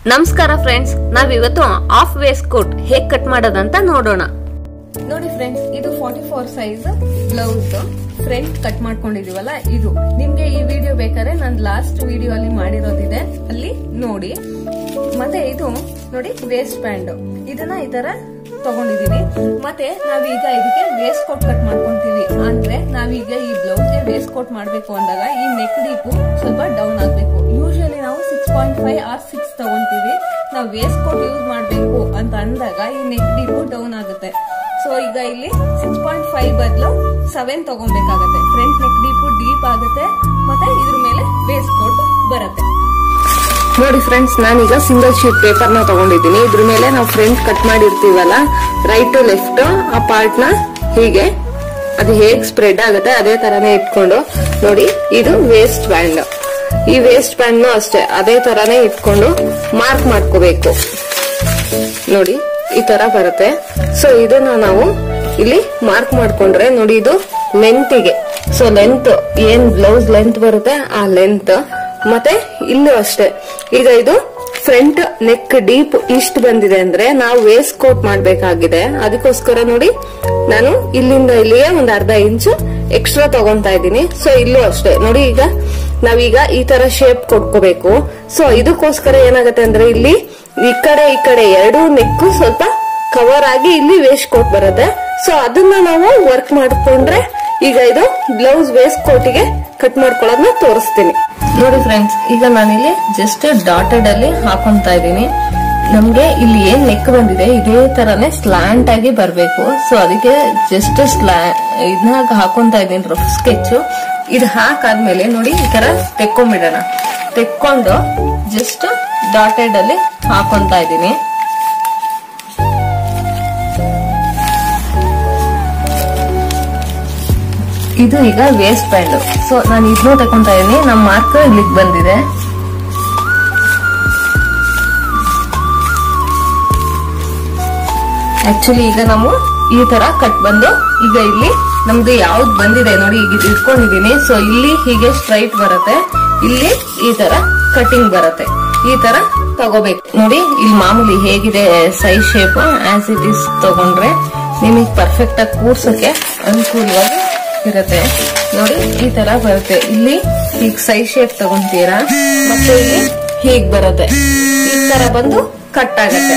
ನಮಸ್ಕಾರ ಫ್ರೆಂಡ್ಸ್ ನಾವಿವತ್ತು half waistcoat ಹೇಗ್ ಕಟ್ ಮಾಡೋದಂತ ನೋಡೋಣ ನೋಡಿ ಫ್ರೆಂಡ್ಸ್ ಇದು forty four size blouse front cut ಮಾಡ್ಕೊಂಡಿದೀವಲ್ಲ ಇದು ನಿಮ್ಗೆ ಈ ವಿಡಿಯೋ ಬೇಕಾದ್ರೆ ನಾನು ಲಾಸ್ಟ್ ವಿಡಿಯೋ ಅಲ್ಲಿ ಮಾಡಿರೋದಿದೆ ಅಲ್ಲಿ ನೋಡಿ ಮತ್ತೆ ಇದು ನೋಡಿ ವೇಸ್ಟ್ ಪ್ಯಾಂಡ್ ಇದನ್ನ ಈ ತರ ತಗೊಂಡಿದೀವಿ ಮತ್ತೆ ನಾವೀಗ ಇದಕ್ಕೆ ವೇಸ್ಟ್ ಕೋಟ್ ಕಟ್ ಮಾಡ್ಕೊಂತೀವಿ ಅಂದ್ರೆ ನಾವೀಗ ಈ ಬ್ಲೌಸ್ ಗೆ ವೇಸ್ಟ್ ಕೋಟ್ ಮಾಡ್ಬೇಕು ಅಂದಾಗ ಈ ನೆಕ್ ಡೀಪು ಸ್ವಲ್ಪ ಡೌನ್ ಆಗ್ಬೇಕು ಯೂಶಲಿ ನಾವು six point five or six ತಗೊಂತೀವಿ ನಾವು ವೇಸ್ಟ್ ಕೋಟ್ ಯೂಸ್ ಮಾಡ್ಬೇಕು ಅಂತ ಅಂದಾಗ ಈ ನೆಕ್ ಡೀಪು ಡೌನ್ ಆಗುತ್ತೆ ಸೊ ಈಗ ಇಲ್ಲಿ ಸಿಕ್ಸ್ ಪಾಯಿಂಟ್ ಫೈವ್ ಬದಲು ಸೆವೆನ್ ತಗೊಬೇಕಾಗತ್ತೆ ಫ್ರಂಟ್ ನೆಕ್ ಡೀಪು ಡೀಪ್ ಆಗುತ್ತೆ ಮತ್ತೆ ಇದ್ರ ಮೇಲೆ ವೇಸ್ಟ್ ಕೋಟ್ ಬರುತ್ತೆ ನೋಡಿ ಫ್ರೆಂಡ್ಸ್ ನಾನೀಗ ಸಿಂಗಲ್ ಶೀಟ್ ಪೇಪರ್ ನ ತಗೊಂಡಿದ್ದೀನಿ ಇದ್ರ ಮೇಲೆ ನಾವು ಫ್ರಂಟ್ ಕಟ್ ಮಾಡಿರ್ತೀವಲ್ಲ ರೈಟ್ ಟು ಲೆಫ್ಟ್ ಆ ಪಾರ್ಟ್ ನ ಹೀಗೆ ಅದು ಹೇಗ್ ಸ್ಪ್ರೆಡ್ ಆಗುತ್ತೆ ಅದೇ ತರಾನೇ ಇಟ್ಕೊಂಡು ನೋಡಿ ಇದು ವೇಸ್ಟ್ ಬ್ಯಾಂಡ್ ಈ ವೇಸ್ಟ್ ಬ್ಯಾಂಡ್ ನು ಅಷ್ಟೇ ಅದೇ ತರಾನೇ ಇಟ್ಕೊಂಡು ಮಾರ್ಕ್ ಮಾಡ್ಕೋಬೇಕು ನೋಡಿ ಈ ತರ ಬರುತ್ತೆ ಸೊ ಇದನ್ನ ನಾವು ಇಲ್ಲಿ ಮಾರ್ಕ್ ಮಾಡ್ಕೊಂಡ್ರೆ ನೋಡಿ ಇದು ಲೆಂತ್ಗೆ ಸೊ ಲೆಂತ್ ಏನ್ ಬ್ಲೌಸ್ ಲೆಂತ್ ಬರುತ್ತೆ ಆ ಲೆಂತ್ ಮತ್ತೆ ಇಲ್ಲೂ ಅಷ್ಟೇ ಈಗ ಇದು ಫ್ರಂಟ್ ನೆಕ್ ಡೀಪ್ ಇಷ್ಟು ಬಂದಿದೆ ಅಂದ್ರೆ ನಾವು ವೇಸ್ಟ್ ಕೋಟ್ ಮಾಡ್ಬೇಕಾಗಿದೆ ಅದಕ್ಕೋಸ್ಕರ ನೋಡಿ ನಾನು ಇಲ್ಲಿಂದ ಇಲ್ಲಿಗೆ ಒಂದ್ ಅರ್ಧ ಇಂಚು ಎಕ್ಸ್ಟ್ರಾ ತಗೊಂತಾ ಇದ್ದೀನಿ ಸೊ ಇಲ್ಲೂ ಅಷ್ಟೇ ನೋಡಿ ಈಗ ನಾವೀಗ ಈ ತರ ಶೇಪ್ ಕೊಟ್ಕೋಬೇಕು ಸೊ ಇದಕ್ಕೋಸ್ಕರ ಏನಾಗುತ್ತೆ ಅಂದ್ರೆ ಇಲ್ಲಿ ಈ ಕಡೆ ಈ ಕಡೆ ಎರಡು ನೆಕ್ ಸ್ವಲ್ಪ ಕವರ್ ಆಗಿ ಇಲ್ಲಿ ವೇಸ್ಟ್ ಕೋಟ್ ಬರುತ್ತೆ ಸೊ ಅದನ್ನ ನಾವು ವರ್ಕ್ ಮಾಡ್ಕೊಂಡ್ರೆ ಈಗ ಇದು ಬ್ಲೌಸ್ ವೇಸ್ಟ್ ಕೋಟಿಗೆ ಕಟ್ ಮಾಡ್ಕೊಳ್ಳೋದನ್ನ ತೋರಿಸ್ತೀನಿ ನೋಡಿ ಫ್ರೆಂಡ್ಸ್ ಈಗ ನಾನಿಲ್ಲಿ ಜಸ್ಟ್ ಡಾಟೆಡ್ ಅಲ್ಲಿ ಹಾಕೊಂತಾ ಇದ್ದೀನಿ ನಮ್ಗೆ ಇಲ್ಲಿ ಏನ್ ನೆಕ್ ಬಂದಿದೆ ಇದೇ ತರಾನೇ ಸ್ಲಾಂಟ್ ಆಗಿ ಬರ್ಬೇಕು ಸೊ ಅದಕ್ಕೆ ಜಸ್ಟ್ ಸ್ಲಾ ಇದನ್ನ ಹಾಕೊಂತಾ ಇದ್ದೀನಿ ರಫ್ ಸ್ಕೆಚ್ ಇದು ಹಾಕಾದ್ಮೇಲೆ ನೋಡಿ ಈ ತರ ತೆಕ್ಕೊಂಡ್ಬಿಡೋಣ ತೆಕ್ಕೊಂಡು ಜಸ್ಟ್ ಡಾಟೆಡ್ ಅಲ್ಲಿ ಹಾಕೊಂತಾ ಇದ್ದೀನಿ ಇದು ಈಗ ವೇಸ್ಟ್ ಬ್ಯಾಂಡ್ ಸೊ ನಾನು ಇದನ್ನು ತಕೊಂತಾ ಇದೀನಿ ನಮ್ಮ ಮಾರ್ಕ್ ಇಲ್ಲಿಗೆ ಬಂದಿದೆ ಆಕ್ಚುಲಿ ಈಗ ನಾವು ಈ ತರ ಕಟ್ ಬಂದು ಈಗ ಇಲ್ಲಿ ನಮ್ದು ಯಾವ್ದು ಬಂದಿದೆ ನೋಡಿ ಈಗ ಇದು ಇಟ್ಕೊಂಡಿದೀನಿ ಸೊ ಇಲ್ಲಿ ಹೀಗೆ ಸ್ಟ್ರೈಟ್ ಬರುತ್ತೆ ಇಲ್ಲಿ ಈ ತರ ಕಟಿಂಗ್ ಬರುತ್ತೆ ಈ ತರ ತಗೋಬೇಕು ನೋಡಿ ಇಲ್ಲಿ ಮಾಮೂಲಿ ಹೇಗಿದೆ size shape as it is ತಗೊಂಡ್ರೆ ನಿಮಗೆ ಪರ್ಫೆಕ್ಟ್ ಆಗಿ ಕೂರ್ಸಕ್ಕೆ ಅನುಕೂಲವಾಗಿ ಇರುತ್ತೆ ನೋಡಿ ಈ ತರ ಬರುತ್ತೆ ಇಲ್ಲಿ ಈಗ ಸೈಜ್ ಶೇಪ್ ತಗೊಂತೀರಾ ಮತ್ತೆ ಇಲ್ಲಿ ಹೀಗ್ ಬರುತ್ತೆ ಈ ತರ ಬಂದು ಕಟ್ ಆಗತ್ತೆ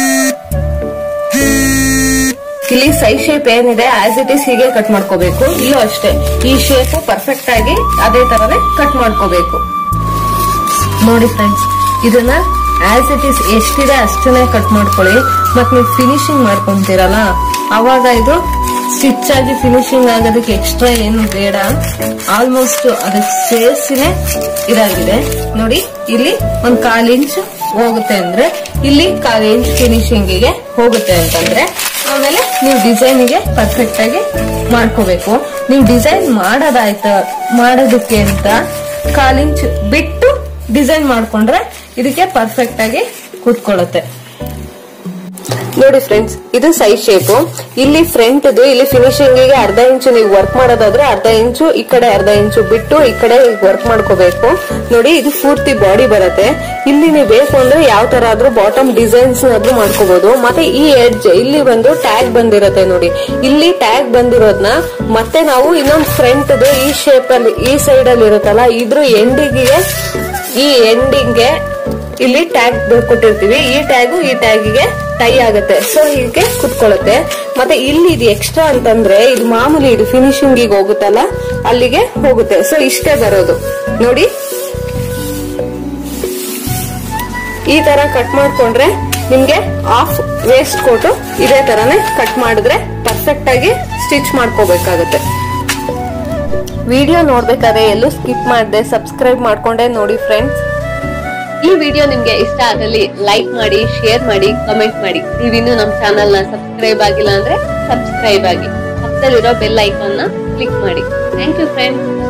ಇಲ್ಲಿ ಸೈಡ್ ಶೇಪ್ ಏನಿದೆ ಆಸ್ ಇಟ್ ಇಸ್ ಹೀಗೆ ಕಟ್ ಮಾಡ್ಕೋಬೇಕು ಇಲ್ಲೂ ಅಷ್ಟೇ ಈ ಶೇಪ್ ಪರ್ಫೆಕ್ಟ್ ಆಗಿ ಅದೇ ತರನೇ ಕಟ್ ಮಾಡ್ಕೋಬೇಕು ನೋಡಿ ಫ್ರೆಂಡ್ಸ್ ಇದನ್ನ ಆಸ್ ಇಟ್ ಇಸ್ ಎಷ್ಟಿದೆ ಅಷ್ಟನ್ನೇ ಕಟ್ ಮಾಡ್ಕೊಳ್ಳಿ ಮತ್ ನೀವು ಫಿನಿಶಿಂಗ್ ಮಾಡ್ಕೊಂತೀರಲ್ಲ ಅವಾಗ ಇದು ಸ್ಟಿಚ್ ಆಗಿ ಫಿನಿಶಿಂಗ್ ಆಗೋದಕ್ಕೆ ಎಕ್ಸ್ಟ್ರಾ ಏನು ಬೇಡ ಆಲ್ಮೋಸ್ಟ್ ಅದಕ್ಕೆ ಸೇರಿಸಿನೇ ಇದಾಗಿದೆ ನೋಡಿ ಇಲ್ಲಿ ಒಂದ್ ಕಾಲ್ ಇಂಚ್ ಹೋಗುತ್ತೆ ಅಂದ್ರೆ ಇಲ್ಲಿ ಕಾಲ್ ಇಂಚ್ ಫಿನಿಶಿಂಗ್ ಗೆ ಹೋಗುತ್ತೆ ಅಂತಂದ್ರೆ ಆಮೇಲೆ ನೀವು ಡಿಸೈನ್ ಗೆ ಪರ್ಫೆಕ್ಟ್ ಆಗಿ ಮಾಡ್ಕೋಬೇಕು ನೀವು ಡಿಸೈನ್ ಮಾಡೋದಾಯ್ತ ಮಾಡೋದಕ್ಕೆ ಅಂತ ಕಾಲ್ ಇಂಚ್ ಬಿಟ್ಟು ಡಿಸೈನ್ ಮಾಡ್ಕೊಂಡ್ರೆ ಇದಕ್ಕೆ ಪರ್ಫೆಕ್ಟ್ ಆಗಿ ಕೂತ್ಕೊಳ್ಳುತ್ತೆ ನೋಡಿ ಫ್ರೆಂಡ್ಸ್ ಇದು ಸೈಡ್ ಶೇಪ್ ಇಲ್ಲಿ ಫ್ರಂಟ್ ಇಲ್ಲಿ ಫಿನಿಶಿಂಗ್ ಗೆ ಅರ್ಧ ಇಂಚು ನೀವು ವರ್ಕ್ ಮಾಡೋದಾದ್ರೆ ಅರ್ಧ ಇಂಚು ಈ ಕಡೆ ಅರ್ಧ ಇಂಚು ಬಿಟ್ಟು ಈ ಕಡೆ ವರ್ಕ್ ಮಾಡ್ಕೋಬೇಕು ನೋಡಿ ಇದು ಪೂರ್ತಿ ಬಾಡಿ ಬರುತ್ತೆ ಇಲ್ಲಿ ನೀವು ಬೇಕು ಅಂದ್ರೆ ಯಾವ ತರ ಆದ್ರೂ ಬಾಟಮ್ ಡಿಸೈನ್ಸ್ ಆದ್ರೂ ಮಾಡ್ಕೋಬಹುದು ಮತ್ತೆ ಈ ಎಡ್ಜ್ ಇಲ್ಲಿ ಬಂದು ಟ್ಯಾಗ್ ಬಂದಿರತ್ತೆ ನೋಡಿ ಇಲ್ಲಿ ಟ್ಯಾಗ್ ಬಂದಿರೋದ್ನ ಮತ್ತೆ ನಾವು ಇನ್ನೊಂದು ಫ್ರಂಟ್ ಈ ಶೇಪ್ ಅಲ್ಲಿ ಈ ಸೈಡ್ ಅಲ್ಲಿ ಇರುತ್ತಲ್ಲ ಇದ್ರ ಎಂಡಿಗೆ ಈ ಎಂಡಿಂಗ್ಗೆ ಇಲ್ಲಿ ಟ್ಯಾಗ್ ಕೊಟ್ಟಿರ್ತೀವಿ ಈ ಟ್ಯಾಗು ಈ ಟ್ಯಾಗಿಗೆ ಟೈ ಆಗುತ್ತೆ ಸೊ ಹೀಗೆ ಕುತ್ಕೊಳ್ಳುತ್ತೆ ಮತ್ತೆ ಇಲ್ಲಿ ಇದು ಎಕ್ಸ್ಟ್ರಾ ಅಂತಂದ್ರೆ ಇದು ಮಾಮೂಲಿ ಇದು ಫಿನಿಶಿಂಗ್ ಹೋಗುತ್ತಲ್ಲ ಅಲ್ಲಿಗೆ ಹೋಗುತ್ತೆ ಸೊ ಇಷ್ಟೇ ಬರೋದು ನೋಡಿ ಈ ತರ ಕಟ್ ಮಾಡ್ಕೊಂಡ್ರೆ ನಿಮ್ಗೆ ಆಫ್ ವೇಸ್ಟ್ ಕೋಟು ಇದೇ ತರನೇ ಕಟ್ ಮಾಡಿದ್ರೆ ಪರ್ಫೆಕ್ಟ್ ಆಗಿ ಸ್ಟಿಚ್ ಮಾಡ್ಕೋಬೇಕಾಗುತ್ತೆ ವಿಡಿಯೋ ನೋಡ್ಬೇಕಾದ್ರೆ ಎಲ್ಲೂ ಸ್ಕಿಪ್ ಮಾಡದೆ ಸಬ್ಸ್ಕ್ರೈಬ್ ಮಾಡ್ಕೊಂಡೆ ನೋಡಿ ಫ್ರೆಂಡ್ಸ್ ಈ ವಿಡಿಯೋ ನಿಮ್ಗೆ ಇಷ್ಟ ಆದಲ್ಲಿ ಲೈಕ್ ಮಾಡಿ ಶೇರ್ ಮಾಡಿ ಕಮೆಂಟ್ ಮಾಡಿ ನೀವಿನ್ನು ನಮ್ಮ ಚಾನಲ್ ನ ಸಬ್ಸ್ಕ್ರೈಬ್ ಆಗಿಲ್ಲ ಅಂದ್ರೆ ಸಬ್ಸ್ಕ್ರೈಬ್ ಆಗಿ ಪಕ್ಕದಲ್ಲಿರೋ ಬೆಲ್ ಐಕಾನ್ ನ ಕ್ಲಿಕ್ ಮಾಡಿ ಥ್ಯಾಂಕ್ ಯು ಫ್ರೆಂಡ್ಸ್